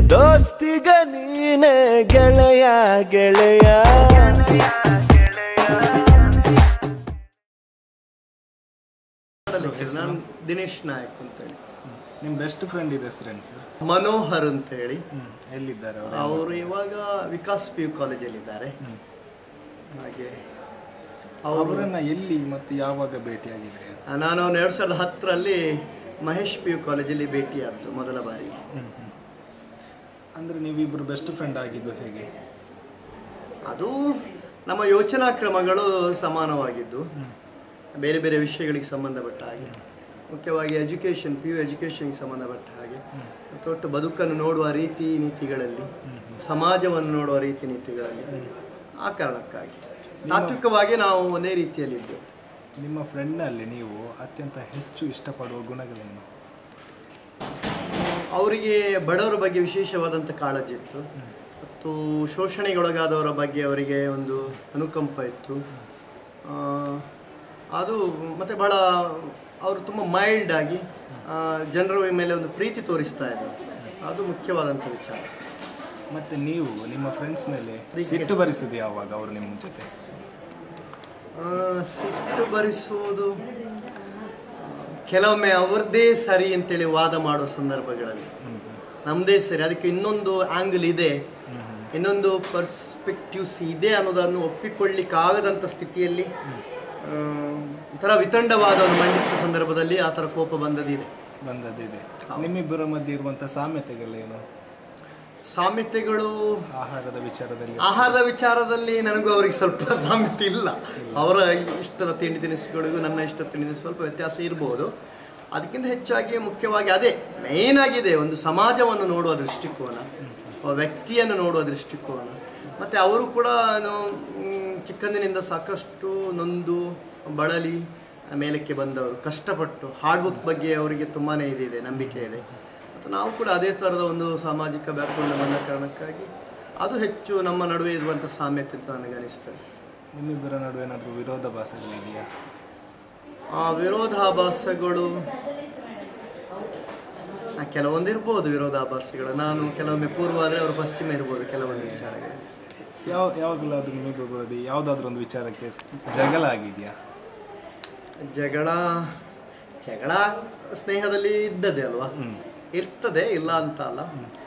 ದೋಸ್ತಿಗ ನೀನೆ ಗೆಳೆಯ ಗೆಳೆಯ ನಾನು ದಿನೇಶ್ ನಾಯಕ್ ಅಂತೇಳಿ ನಿಮ್ಮ ಬೆಸ್ಟ್ ಫ್ರೆಂಡ್ ಇದೆ ಹೆಸರೇನು ಸರ್ ಮನೋಹರ್ ಅಂತೇಳಿ ಎಲ್ಲಿದ್ದಾರೆ ಅವರು ಅವರು ಇವಾಗ ವಿಕಾಸ್ ಪಿ ಯು ಕಾಲೇಜಲ್ಲಿದ್ದಾರೆ ಹಾಗೆ ಅವರು ಅವರನ್ನ ಎಲ್ಲಿ ಮತ್ತು ಯಾವಾಗ ಭೇಟಿಯಾಗಿದ್ರಿ ನಾನು ಅವ್ರನ್ನ ಎರಡು ಸಾವಿರದ ಹತ್ತರಲ್ಲಿ ಮಹೇಶ್ ಪಿ ಯು ಕಾಲೇಜಲ್ಲಿ ಭೇಟಿಯಾದ್ದು ಮೊದಲ ಬಾರಿಗೆ ಅಂದ್ರೆ ನೀವಿಬ್ರು ಬೆಸ್ಟ್ ಫ್ರೆಂಡ್ ಆಗಿದ್ದು ಹೇಗೆ ಅದು ನಮ್ಮ ಯೋಚನಾ ಕ್ರಮಗಳು ಸಮಾನವಾಗಿದ್ದು ಬೇರೆ ಬೇರೆ ವಿಷಯಗಳಿಗೆ ಸಂಬಂಧಪಟ್ಟ ಹಾಗೆ ಮುಖ್ಯವಾಗಿ ಎಜುಕೇಷನ್ ಪಿ ಯು ಎಜುಕೇಷನ್ಗೆ ಸಂಬಂಧಪಟ್ಟ ಹಾಗೆ ಮತ್ತು ಒಟ್ಟು ಬದುಕನ್ನು ನೋಡುವ ರೀತಿ ನೀತಿಗಳಲ್ಲಿ ಸಮಾಜವನ್ನು ನೋಡುವ ರೀತಿ ನೀತಿಗಳಲ್ಲಿ ಆ ಕಾರಣಕ್ಕಾಗಿ ತಾತ್ವಿಕವಾಗಿ ನಾವು ಒಂದೇ ರೀತಿಯಲ್ಲಿದ್ದೆವು ನಿಮ್ಮ ಫ್ರೆಂಡ್ನಲ್ಲಿ ನೀವು ಅತ್ಯಂತ ಹೆಚ್ಚು ಇಷ್ಟಪಡುವ ಗುಣಗಳೇನು ಅವರಿಗೆ ಬಡವರ ಬಗ್ಗೆ ವಿಶೇಷವಾದಂಥ ಕಾಳಜಿ ಇತ್ತು ಮತ್ತು ಶೋಷಣೆಗೊಳಗಾದವರ ಬಗ್ಗೆ ಅವರಿಗೆ ಒಂದು ಅನುಕಂಪ ಇತ್ತು ಆ, ಅದು ಮತ್ತು ಭಾಳ ಅವರು ತುಂಬ ಮೈಲ್ಡ್ ಆಗಿ ಆ, ಜನರ ಮೇಲೆ ಒಂದು ಪ್ರೀತಿ ತೋರಿಸ್ತಾ ಇದ್ದರು ಅದು ಮುಖ್ಯವಾದಂಥ ವಿಚಾರ ಮತ್ತೆ ನೀವು ನಿಮ್ಮ ಫ್ರೆಂಡ್ಸ್ ಮೇಲೆ ಸಿಟ್ಟು ಬರಿಸುದು ಯಾವಾಗ ಅವರು ನಿಮ್ಮ ಜೊತೆ ಆ, ಸಿಟ್ಟು ಭರಿಸುವುದು ಆ, ಕೆಲವೊಮ್ಮೆ ಅವ್ರದ್ದೇ ಸರಿ ಅಂತೇಳಿ ವಾದ ಮಾಡೋ ಸಂದರ್ಭಗಳಲ್ಲಿ ನಮ್ಮದೇ ಸರಿ ಅದಕ್ಕೆ ಇನ್ನೊಂದು ಆಂಗಲ್ ಇದೆ ಇನ್ನೊಂದು ಪರ್ಸ್ಪೆಕ್ಟಿವ್ಸ್ ಇದೆ ಅನ್ನೋದನ್ನು ಒಪ್ಪಿಕೊಳ್ಳಿಕ್ಕಾಗದಂಥ ಸ್ಥಿತಿಯಲ್ಲಿ ಆ, ಒಂಥರ ವಿತಂಡವಾದವನ್ನು ಮಂಡಿಸಿದ ಸಂದರ್ಭದಲ್ಲಿ ಆ ಥರ ಕೋಪ ಬಂದದಿದೆ ಬಂದದಿದೆ ನಿಮ್ಮಿಬ್ಬರ ಮಧ್ಯೆ ಇರುವಂಥ ಸಾಮ್ಯತೆಗಳೇನು ಸಾಮ್ಯತೆಗಳು ಆಹಾರದ ವಿಚಾರದಲ್ಲಿ ಆಹಾರದ ವಿಚಾರದಲ್ಲಿ ನನಗೂ ಅವರಿಗೆ ಸ್ವಲ್ಪ ಸಾಮ್ಯತೆ ಇಲ್ಲ ಅವರ ಇಷ್ಟದ ತಿಂಡಿ ತಿನಿಸುಗಳಿಗೂ ನನ್ನ ಇಷ್ಟದ ತಿಂಡಿ ತಿನಿಸು ಸ್ವಲ್ಪ ವ್ಯತ್ಯಾಸ ಇರ್ಬೋದು ಅದಕ್ಕಿಂತ ಹೆಚ್ಚಾಗಿ ಮುಖ್ಯವಾಗಿ ಅದೇ ಮೇನ್ ಆಗಿದೆ ಒಂದು ಸಮಾಜವನ್ನು ನೋಡುವ ದೃಷ್ಟಿಕೋನ ಒಬ್ಬ ವ್ಯಕ್ತಿಯನ್ನು ನೋಡುವ ದೃಷ್ಟಿಕೋನ ಮತ್ತು ಅವರು ಕೂಡ ಏನು, ಮ್, ಚಿಕ್ಕಂದಿನಿಂದ ಸಾಕಷ್ಟು ನೊಂದು ಬಳಲಿ ಮೇಲಕ್ಕೆ ಬಂದವರು ಕಷ್ಟಪಟ್ಟು ಹಾರ್ಡ್ ವರ್ಕ್ ಬಗ್ಗೆ ಅವರಿಗೆ ತುಂಬಾ ಇದಿದೆ ನಂಬಿಕೆ ಇದೆ ಮತ್ತು ನಾವು ಕೂಡ ಅದೇ ಥರದ ಒಂದು ಸಾಮಾಜಿಕ ಬ್ಯಾಕ್ಗ್ರೌಂಡ್ ಬಂದ ಕಾರಣಕ್ಕಾಗಿ ಅದು ಹೆಚ್ಚು ನಮ್ಮ ನಡುವೆ ಇರುವಂಥ ಸಾಮ್ಯತೆ ಅಂತ ನನಗೆ ಅನಿಸ್ತದೆ ನಿಮ್ಮಿಬ್ಬರ ನಡುವೆ ಏನಾದರೂ ವಿರೋಧಾಭಾಸಗಳಿದೆಯಾ ಆ ವಿರೋಧಾಭಾಸಗಳು ಆ, ಕೆಲವೊಂದು ಇರ್ಬೋದು ವಿರೋಧಾಭಾಸಗಳು ನಾನು ಕೆಲವೊಮ್ಮೆ ಪೂರ್ವ ಆದರೆ ಅವರು ಪಶ್ಚಿಮ ಇರ್ಬೋದು ಕೆಲವೊಂದು ವಿಚಾರಗಳು ಯಾವ ಯಾವಾಗಲಾದ್ರೂ ನಿಮ್ಮಿಬ್ಬರಲ್ಲಿ ಯಾವುದಾದ್ರೂ ಒಂದು ವಿಚಾರಕ್ಕೆ ಜಗಳ ಆಗಿದೆಯಾ ಜಗಳ ಜಗಳ ಸ್ನೇಹದಲ್ಲಿ ಇದ್ದದೆ ಅಲ್ವಾ ಇರ್ತದೆ ಇಲ್ಲ ಅಂತ ಅಲ್ಲ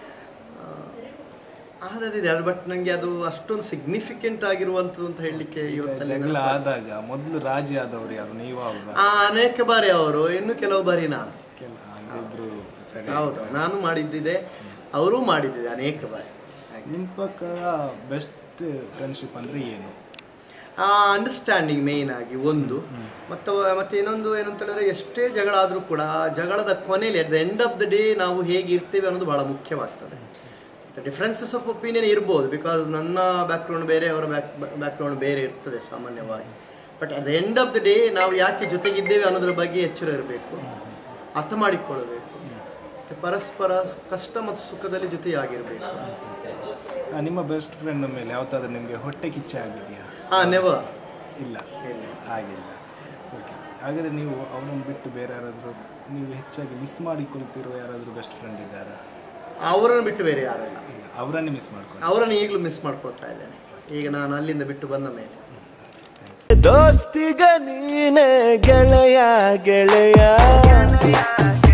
ಆದದಿದೆ ಅದು ಬಟ್ ನನಗೆ ಅದು ಅಷ್ಟೊಂದು ಸಿಗ್ನಿಫಿಕೆಂಟ್ ಆಗಿರುವಂಥದ್ದು ಅಂತ ಹೇಳಲಿಕ್ಕೆ ಇವತ್ತಲ್ಲಿ ಜಗಳ ನೆನಪಾಗ್ತದೆ. ಆದಾಗ ಮೊದಲು ರಾಜಿ ಆದವರು ಯಾರು ನೀವು ಅವರ ಆ, ಅನೇಕ ಬಾರಿ ಅವರು ಇನ್ನು ಕೆಲವು ಬಾರಿ ನಾನು ಕೆಲ ಇಬ್ರು ಸರಿ ಹೌದು ನಾನು ಮಾಡಿದ್ದಿದೆ ಅವರೂ ಮಾಡಿದ್ದಿದೆ ಅನೇಕ ಬಾರಿ ಹಾಗೆ. ನಿಮ್ಮ ಪ್ರಕಾರ ಬೆಸ್ಟ್ ಫ್ರೆಂಡ್ಶಿಪ್ ಅಂದ್ರೆ ಏನು ಆ ಅಂಡರ್ಸ್ಟ್ಯಾಂಡಿಂಗ್ ಮೇಯ್ನ್ ಆಗಿ ಒಂದು ಮತ್ತು ಮತ್ತೆ ಇನ್ನೊಂದು ಏನಂತ ಹೇಳಿದ್ರೆ ಎಷ್ಟೇ ಜಗಳ ಆದರೂ ಕೂಡ ಆ ಜಗಳದ ಕೊನೆಯಲ್ಲಿ at the end of the day ನಾವು ಹೇಗೆ ಇರ್ತೇವೆ ಅನ್ನೋದು ಬಹಳ ಮುಖ್ಯವಾಗ್ತದೆ ಮತ್ತು ಡಿಫ್ರೆನ್ಸಸ್ ಆಫ್ ಒಪಿನಿಯನ್ ಇರ್ಬೋದು ಬಿಕಾಸ್ ನನ್ನ ಬ್ಯಾಕ್ಗ್ರೌಂಡ್ ಬೇರೆ ಅವರ ಬ್ಯಾಕ್ ಬ್ಯಾಕ್ಗ್ರೌಂಡ್ ಬೇರೆ ಇರ್ತದೆ ಸಾಮಾನ್ಯವಾಗಿ but at the end of the day ನಾವು ಯಾಕೆ ಜೊತೆಗಿದ್ದೇವೆ ಅನ್ನೋದ್ರ ಬಗ್ಗೆ ಎಚ್ಚರ ಇರಬೇಕು ಅರ್ಥ ಮಾಡಿಕೊಳ್ಳಬೇಕು ಮತ್ತು ಪರಸ್ಪರ ಕಷ್ಟ ಮತ್ತು ಸುಖದಲ್ಲಿ ಜೊತೆಯಾಗಿರಬೇಕು ಆ, ನಿಮ್ಮ ಬೆಸ್ಟ್ ಫ್ರೆಂಡ್ ಮೇಲೆ ಯಾವತ್ತಾದ್ರೂ ನಿಮಗೆ ಹೊಟ್ಟೆ ಕಿಚ್ಚೆ ಆಗಿದೆಯಾ ಹಾಂ ನೆವರ್ ಇಲ್ಲ ಇಲ್ಲ ಆಗಿಲ್ಲ ಓಕೆ ಹಾಗಾದ್ರೆ ನೀವು ಅವನನ್ನು ಬಿಟ್ಟು ಬೇರೆ ಯಾರಾದರೂ ನೀವು ಹೆಚ್ಚಾಗಿ ಮಿಸ್ ಮಾಡಿಕೊಳ್ತಿರೋ ಯಾರಾದರೂ ಬೆಸ್ಟ್ ಫ್ರೆಂಡ್ ಇದ್ದಾರಾ ಅವರನ್ನು ಬಿಟ್ಟು ಬೇರೆ ಯಾರೂ ಇಲ್ಲ ಇಲ್ಲ ಅವರನ್ನೇ ಮಿಸ್ ಮಾಡ್ಕೊಂಡು ಅವರನ್ನು ಈಗಲೂ ಮಿಸ್ ಮಾಡ್ಕೊಳ್ತಾ ಇದ್ದೇನೆ ಈಗ ನಾನು ಅಲ್ಲಿಂದ ಬಿಟ್ಟು ಬಂದ ಮೇಲೆ ದೋಸ್ತಿಗ ನೀನೆ ಗೆಳೆಯ ಗೆಳೆಯ